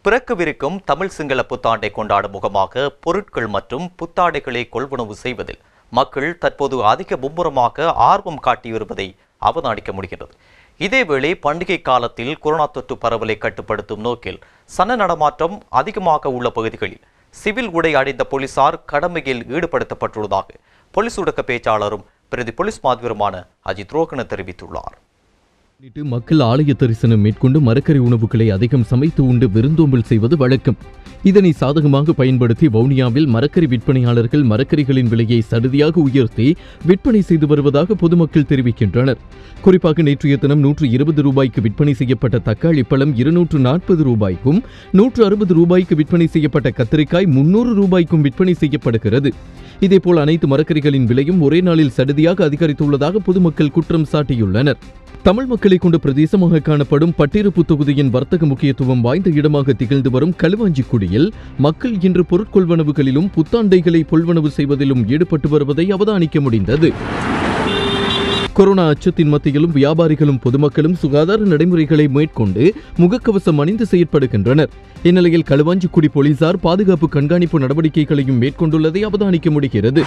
பிறக்கவிருக்கும் தமிழ் சிங்கள புத்தாண்டை கொண்டாடும் முகமாக பொருட்கள் மற்றும் புத்தாடைகளை கொள்வனவு செய்வதில் மக்கள் தற்போது அதிக மும்முரமாக ஆர்வம் காட்டி வருவதை அவதானிக்க முடிகிறது இதேவேளை பண்டிகை காலத்தில் கொரோனா தொற்று பரவலை கட்டுப்படுத்தும் நோக்கில் சன நடமாட்டம் அதிகமாக உள்ள பகுதிகளில் சிவில் உடை அணிந்த போலீசார் கடமையில் ஈடுபடுத்தப்பட்டுள்ளதாக போலீஸ் ஊடக பேச்சாளரும் பிரதி போலீஸ் மாதிபருமான அஜித் ரோகன தெரிவித்துள்ளார் முன்னிட்டு மக்கள் ஆலய தரிசனம் மேற்கொண்டு மரக்கறி உணவுகளை அதிகம் சமைத்து உண்டு விருந்தோம்பல் செய்வது வழக்கம் இதனை சாதகமாக பயன்படுத்தி வவுனியாவில் மரக்கறி விற்பனையாளர்கள் மரக்கறிகளின் விலையை சடுதியாக உயர்த்தி விற்பனை செய்து வருவதாக பொதுமக்கள் தெரிவிக்கின்றனர் குறிப்பாக நேற்றைய தினம் நூற்று இருபது ரூபாய்க்கு விற்பனை செய்யப்பட்ட தக்காளி பழம் இருநூற்று நாற்பது ரூபாய்க்கும் நூற்று அறுபது ரூபாய்க்கு விற்பனை செய்யப்பட்ட கத்திரிக்காய் முன்னூறு ரூபாய்க்கும் விற்பனை செய்யப்படுகிறது இதேபோல் அனைத்து மரக்கறிகளின் விலையும் ஒரே நாளில் சடுதியாக அதிகரித்துள்ளதாக பொதுமக்கள் குற்றம் சாட்டியுள்ளனர் தமிழ் மக்களை கொண்ட பிரதேசமாக காணப்படும் பட்டிருப்பு தொகுதியின் வர்த்தக முக்கியத்துவம் வாய்ந்த இடமாக திகழ்ந்து வரும் களுவாஞ்சிக்குடியில் மக்கள் இன்று பொருட்கொள்வனவுகளிலும் புத்தாண்டைகளை கொள்வனவு செய்வதிலும் ஈடுபட்டு வருவதை அவதானிக்க முடிந்தது கொரோனா அச்சத்தின் மத்தியிலும் வியாபாரிகளும் பொதுமக்களும் சுகாதார நடைமுறைகளை மேற்கொண்டு முகக்கவசம் அணிந்து செயற்படுகின்றனர் இந்நிலையில் களுவாஞ்சிக்குடி போலீசார் பாதுகாப்பு கண்காணிப்பு நடவடிக்கைகளையும் மேற்கொண்டுள்ளதை அவதானிக்க முடிகிறது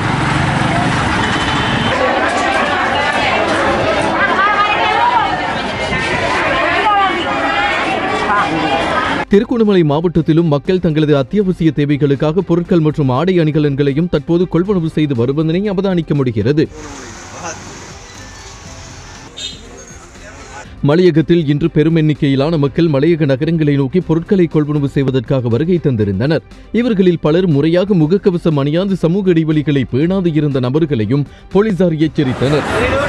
திருகோணமலை மாவட்டத்திலும் மக்கள் தங்களது அத்தியாவசிய தேவைகளுக்காக பொருட்கள் மற்றும் ஆடை அணிகலன்களையும் தற்போது கொள்வனவு செய்து வருவதனை அவதானிக்க முடிகிறது மலையகத்தில் இன்று பெரும் எண்ணிக்கையிலான மக்கள் மலையக நகரங்களை நோக்கி பொருட்களை கொள்வனவு செய்வதற்காக வருகை தந்திருந்தனர் இவர்களில் பலர் முறையாக முகக்கவசம் அணியாது சமூக இடைவெளிகளை பேணாது இருந்த நபர்களையும் போலீசார் எச்சரித்தனர்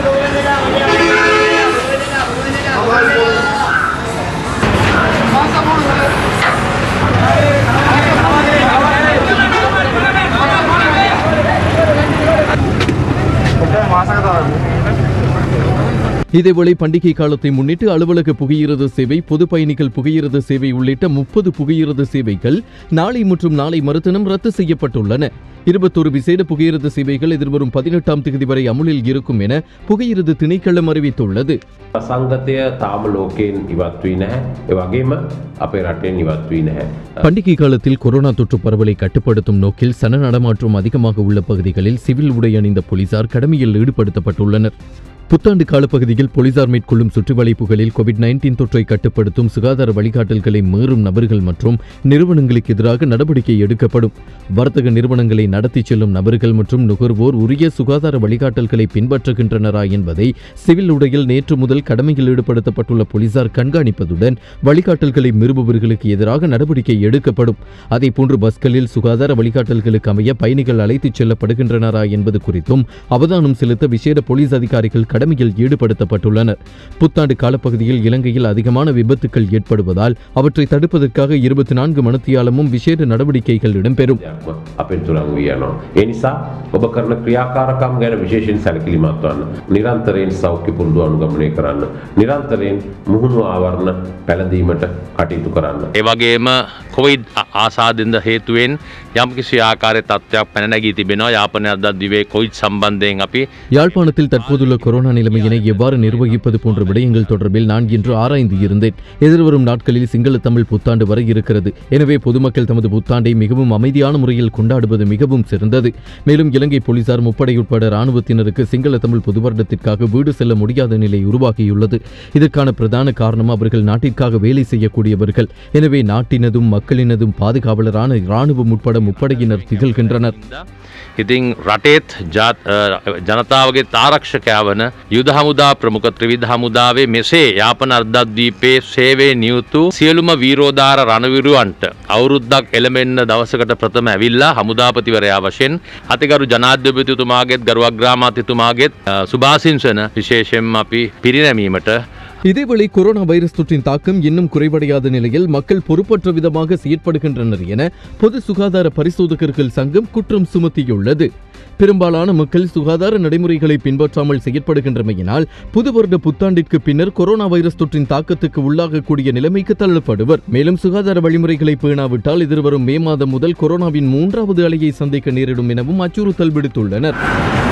இதேவேளை பண்டிகை காலத்தை முன்னிட்டு அலுவலக புகையிரத சேவை பொது பயணிகள் புகையிரத சேவை உள்ளிட்ட முப்பது புகையிரத சேவைகள் நாளை மற்றும் நாளை மறுதினம் ரத்து செய்யப்பட்டுள்ளன இருபத்தொரு விசேட புகையிரத சேவைகள் எதிர்வரும் பதினெட்டாம் தேதி வரை அமுலில் இருக்கும் என புகையிரத திணைக்களம் அறிவித்துள்ளது අසංගතය තාම ලෝකයෙන් ඉවත් වී නැහැ. ඒ වගේම අපේ රටෙන් ඉවත් වී නැහැ. பண்டிகை காலத்தில் கொரோனா தொற்று பரவலை கட்டுப்படுத்தும் நோக்கில் சன நடமாற்றம் அதிகமாக உள்ள பகுதிகளில் சிவில் உடை அணிந்த போலீசார் கடமையில் ஈடுபடுத்தப்பட்டுள்ளனர் புத்தாண்டு காலப்பகுதியில் போலீசார் மேற்கொள்ளும் சுற்றிவளைப்புகளில் கோவிட் நைன்டீன் தொற்றை கட்டுப்படுத்தும் சுகாதார வழிகாட்டல்களை மீறும் நபர்கள் மற்றும் நிறுவனங்களுக்கு எதிராக நடவடிக்கை எடுக்கப்படும் வர்த்தக நிறுவனங்களை நடத்தி செல்லும் நபர்கள் மற்றும் நுகர்வோர் உரிய சுகாதார வழிகாட்டல்களை பின்பற்றுகின்றனரா என்பதை சிவில் உடையில் நேற்று முதல் கடமையில் ஈடுபடுத்தப்பட்டுள்ள போலீசார் கண்காணிப்பதுடன் வழிகாட்டல்களை மீறுபவர்களுக்கு எதிராக நடவடிக்கை எடுக்கப்படும் அதேபோன்று பஸ்களில் சுகாதார வழிகாட்டல்களுக்கு அமைய பயணிகள் அழைத்துச் செல்லப்படுகின்றனரா என்பது குறித்தும் அவதானம் செலுத்த விசேட போலீஸ் அதிகாரிகள் கடமையில் ஈடுபடுத்தப்பட்டுள்ளனர் புத்தாண்டு காலப்பகுதியில் இலங்கையில் அதிகமான விபத்துக்கள் ஏற்படுவதால் அவற்றை தடுப்பதற்காக இருபத்தி நான்கு மணித்தியாலமும் விசேட நடவடிக்கைகள் இடம்பெறும் දෙයක්ම අපෙන් තුළං වී යනවා. ඒ නිසා ඔබ කරන ක්‍රියාකාරකම් ගැන විශේෂයෙන් සැලකිලිමත් වන්න. නිරන්තරයෙන් සෞඛ්‍ය පුරුදු අනුගමනය කරන්න. නිරන්තරයෙන් මුහුණු ආවරණ පැළඳීමට කටයුතු කරන්න. ඒ වගේම කොවිඩ් ආසාදින්ද හේතුවෙන් යම්කිසි ආකාරය තත්ත්වයක් පැනනැගී තිබෙනවා යාපනය අදත් දිවේ කොයිඩ් සම්බන්ධයෙන් අපි யாழ்ப்பாணத்தில் தற்போதுள்ள கொரோனா நிலைமையினை எவ்வாறு நிர்வகிப்பது போன்ற விடயங்கள் தொடர்பில் நான் இன்று ஆராய்ந்து இருந்தேன் எதிர்வரும் நாட்களில் சிங்கள தமிழ் புத்தாண்டு வர இருக்கிறது எனவே பொதுமக்கள் தமது புத்தாண்டை மிகவும் அமைதியான முறையில் கொண்டாடுவது மிகவும் சிறந்தது மேலும் இலங்கை போலீசார் முப்படை உட்பட ராணுவத்தினருக்கு சிங்கள தமிழ் புது வருடத்திற்காக வீடு செல்ல முடியாத நிலை உருவாகியுள்ளது இதற்கான பிரதான காரணம் அவர்கள் நாட்டிற்காக வேலை செய்யக்கூடியவர்கள் எனவே நாட்டினதும் மக்களினதும் பாதுகாவலரான இராணுவம் உட்பட முப்படையினர் திகழ்கின்றனர் ඉතිං රටේත් ජාත්- අ, ජනතාවගේ තාරක්ෂකයා වන යුද හමුදා ප්‍රමුඛ ත්‍රවිධ හමුදාවේ මෙසේ යාපන අර්ධත්දීපේ සේවේ නියුතු සියලුම වීරෝධාර රණවිරුවන්ට අවුරුද්දක් එළමෙන්න දවසකට ප්‍රථම ඇවිල්ලා හමුදාපතිවරයා වශයෙන් අතිකරු ජනාධ්‍යපතිතුමාගේත් ගරුවක්ග්‍රාමාතිතුමාගේත් අ, සුභාසිංසන විශේෂෙන් අපි පිරිනැමීමට இதேவேளை கொரோனா வைரஸ் தொற்றின் தாக்கம் இன்னும் குறைவடையாத நிலையில் மக்கள் பொறுப்பற்ற விதமாக செயற்படுகின்றனர் என பொது சுகாதார பரிசோதகர்கள் சங்கம் குற்றம் சுமத்தியுள்ளது பெரும்பாலான மக்கள் சுகாதார நடைமுறைகளை பின்பற்றாமல் செயற்படுகின்றமையினால் புது வருட புத்தாண்டிற்கு பின்னர் கொரோனா வைரஸ் தொற்றின் தாக்கத்துக்கு உள்ளாகக்கூடிய நிலைமைக்கு தள்ளப்படுவர் மேலும் சுகாதார வழிமுறைகளை பேணாவிட்டால் எதிர்வரும் மே மாதம் முதல் கொரோனாவின் மூன்றாவது அலையை சந்திக்க நேரிடும் எனவும் அச்சுறுத்தல் விடுத்துள்ளனர்